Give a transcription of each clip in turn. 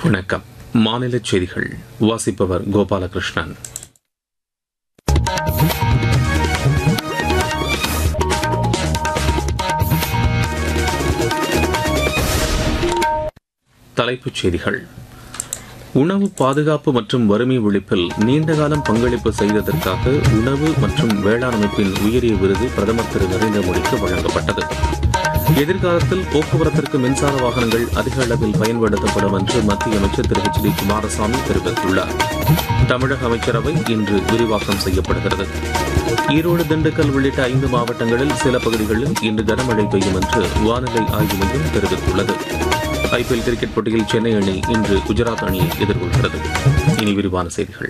வணக்கம் மாநில செய்திகள் வாசிப்பவர் கோபாலகிருஷ்ணன் தலைப்புச் செய்திகள் உணவு பாதுகாப்பு மற்றும் வறுமை ஒழிப்பில் நீண்டகாலம் பங்களிப்பு செய்ததற்காக உணவு மற்றும் வேளாண் அமைப்பின் உயரிய விருது பிரதமர் திரு நரேந்திர மோடிக்கு வழங்கப்பட்டது எதிர்காலத்தில் போக்குவரத்திற்கு மின்சார வாகனங்கள் அதிக அளவில் பயன்படுத்தப்படும் என்று மத்திய அமைச்சர் திரு ஹெச் டி குமாரசாமி தெரிவித்துள்ளார் தமிழக அமைச்சரவை இன்று விரிவாக்கம் செய்யப்படுகிறது ஈரோடு திண்டுக்கல் உள்ளிட்ட ஐந்து மாவட்டங்களில் சில பகுதிகளில் இன்று கனமழை பெய்யும் என்று வானிலை ஆய்வு மையம் தெரிவித்துள்ளது ஐபிஎல் கிரிக்கெட் போட்டியில் சென்னை அணி இன்று குஜராத் அணியை எதிர்கொள்கிறது இனி விரிவான செய்திகள்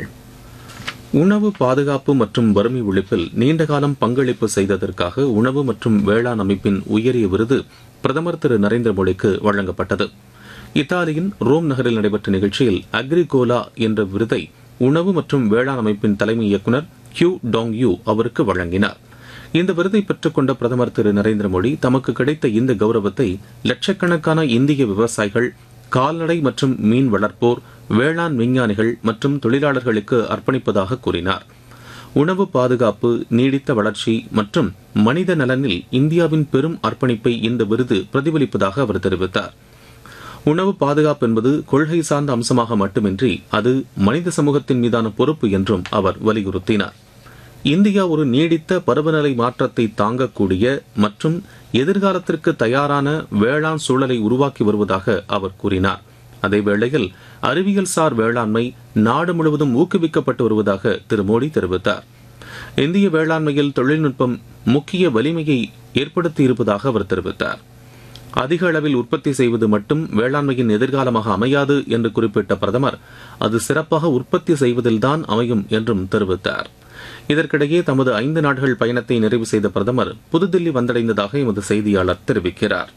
உணவு பாதுகாப்பு மற்றும் வறுமை ஒழிப்பில் நீண்டகாலம் பங்களிப்பு செய்ததற்காக உணவு மற்றும் வேளாண் அமைப்பின் உயரிய விருது பிரதமர் திரு நரேந்திர மோடிக்கு வழங்கப்பட்டது இத்தாலியின் ரோம் நகரில் நடைபெற்ற நிகழ்ச்சியில் அக்ரிகோலா என்ற விருதை உணவு மற்றும் வேளாண் அமைப்பின் தலைமை இயக்குநர் கியூ டாங் யூ அவருக்கு வழங்கினார் இந்த விருதை பெற்றுக் கொண்ட பிரதமர் திரு நரேந்திர மோடி தமக்கு கிடைத்த இந்த கௌரவத்தை லட்சக்கணக்கான இந்திய விவசாயிகள் கால்நடை மற்றும் மீன் வளர்ப்போர் வேளாண் விஞ்ஞானிகள் மற்றும் தொழிலாளர்களுக்கு அர்ப்பணிப்பதாக கூறினார் உணவு பாதுகாப்பு நீடித்த வளர்ச்சி மற்றும் மனித நலனில் இந்தியாவின் பெரும் அர்ப்பணிப்பை இந்த விருது பிரதிபலிப்பதாக அவர் தெரிவித்தார் உணவு பாதுகாப்பு என்பது கொள்கை சார்ந்த அம்சமாக மட்டுமின்றி அது மனித சமூகத்தின் மீதான பொறுப்பு என்றும் அவர் வலியுறுத்தினார் இந்தியா ஒரு நீடித்த பருவநிலை மாற்றத்தை தாங்கக்கூடிய மற்றும் எதிர்காலத்திற்கு தயாரான வேளாண் சூழலை உருவாக்கி வருவதாக அவர் கூறினார் அதேவேளையில் அறிவியல் சார் வேளாண்மை நாடு முழுவதும் ஊக்குவிக்கப்பட்டு வருவதாக திரு மோடி தெரிவித்தார் இந்திய வேளாண்மையில் தொழில்நுட்பம் முக்கிய வலிமையை ஏற்படுத்தி இருப்பதாக அவர் தெரிவித்தார் அதிக அளவில் உற்பத்தி செய்வது மட்டும் வேளாண்மையின் எதிர்காலமாக அமையாது என்று குறிப்பிட்ட பிரதமர் அது சிறப்பாக உற்பத்தி செய்வதில்தான் அமையும் என்றும் தெரிவித்தார் இதற்கிடையே தமது ஐந்து நாடுகள் பயணத்தை நிறைவு செய்த பிரதமர் புதுதில்லி வந்தடைந்ததாக எமது செய்தியாளர் தெரிவிக்கிறார்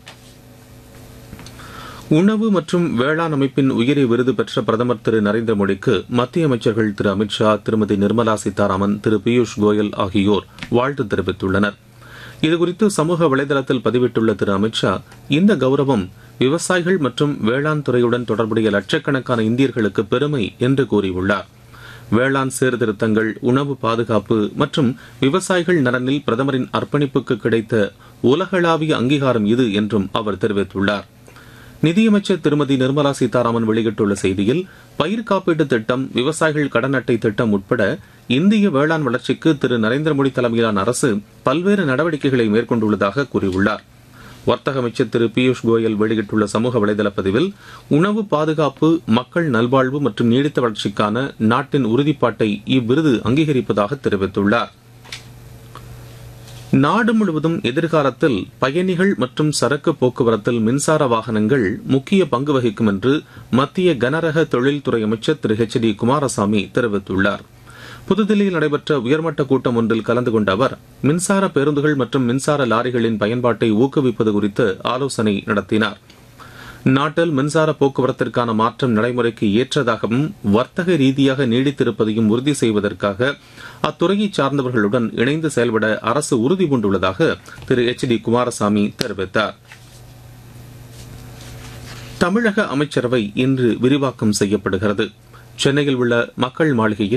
உணவு மற்றும் வேளாண் அமைப்பின் உயரிய விருது பெற்ற பிரதமர் திரு நரேந்திர மோடிக்கு மத்திய அமைச்சர்கள் திரு அமித்ஷா திருமதி நிர்மலா சீதாராமன் திரு பியூஷ் கோயல் ஆகியோர் வாழ்த்து தெரிவித்துள்ளனர் இதுகுறித்து சமூக வலைதளத்தில் பதிவிட்டுள்ள திரு அமித்ஷா இந்த கௌரவம் விவசாயிகள் மற்றும் வேளாண் துறையுடன் தொடர்புடைய லட்சக்கணக்கான இந்தியர்களுக்கு பெருமை என்று கூறியுள்ளார் வேளாண் சீர்திருத்தங்கள் உணவு பாதுகாப்பு மற்றும் விவசாயிகள் நலனில் பிரதமரின் அர்ப்பணிப்புக்கு கிடைத்த உலகளாவிய அங்கீகாரம் இது என்றும் அவர் தெரிவித்துள்ளார் நிதியமைச்சர் திருமதி நிர்மலா சீதாராமன் வெளியிட்டுள்ள செய்தியில் பயிர் காப்பீட்டு திட்டம் விவசாயிகள் கடன் அட்டை திட்டம் உட்பட இந்திய வேளாண் வளர்ச்சிக்கு திரு நரேந்திர மோடி தலைமையிலான அரசு பல்வேறு நடவடிக்கைகளை மேற்கொண்டுள்ளதாக கூறியுள்ளார் வர்த்தக அமைச்சர் திரு பியூஷ் கோயல் வெளியிட்டுள்ள சமூக வலைதள பதிவில் உணவு பாதுகாப்பு மக்கள் நல்வாழ்வு மற்றும் நீடித்த வளர்ச்சிக்கான நாட்டின் உறுதிப்பாட்டை இவ்விருது அங்கீகரிப்பதாக தெரிவித்துள்ளார் நாடு முழுவதும் எதிர்காலத்தில் பயணிகள் மற்றும் சரக்கு போக்குவரத்தில் மின்சார வாகனங்கள் முக்கிய பங்கு வகிக்கும் என்று மத்திய கனரக தொழில்துறை அமைச்சர் திரு ஹெச் டி குமாரசாமி தெரிவித்துள்ளார் புதுதில்லியில் நடைபெற்ற உயர்மட்ட கூட்டம் ஒன்றில் கலந்து கொண்ட அவர் மின்சார பேருந்துகள் மற்றும் மின்சார லாரிகளின் பயன்பாட்டை ஊக்குவிப்பது குறித்து ஆலோசனை நடத்தினார் நாட்டில் மின்சார போக்குவரத்திற்கான மாற்றம் நடைமுறைக்கு ஏற்றதாகவும் வர்த்தக ரீதியாக நீடித்திருப்பதையும் உறுதி செய்வதற்காக அத்துறையை சார்ந்தவர்களுடன் இணைந்து செயல்பட அரசு உறுதி பூண்டுள்ளதாக திரு எச் டி குமாரசாமி தெரிவித்தார் தமிழக அமைச்சரவை இன்று விரிவாக்கம் செய்யப்படுகிறது சென்னையில் உள்ள மக்கள் மாளிகையில்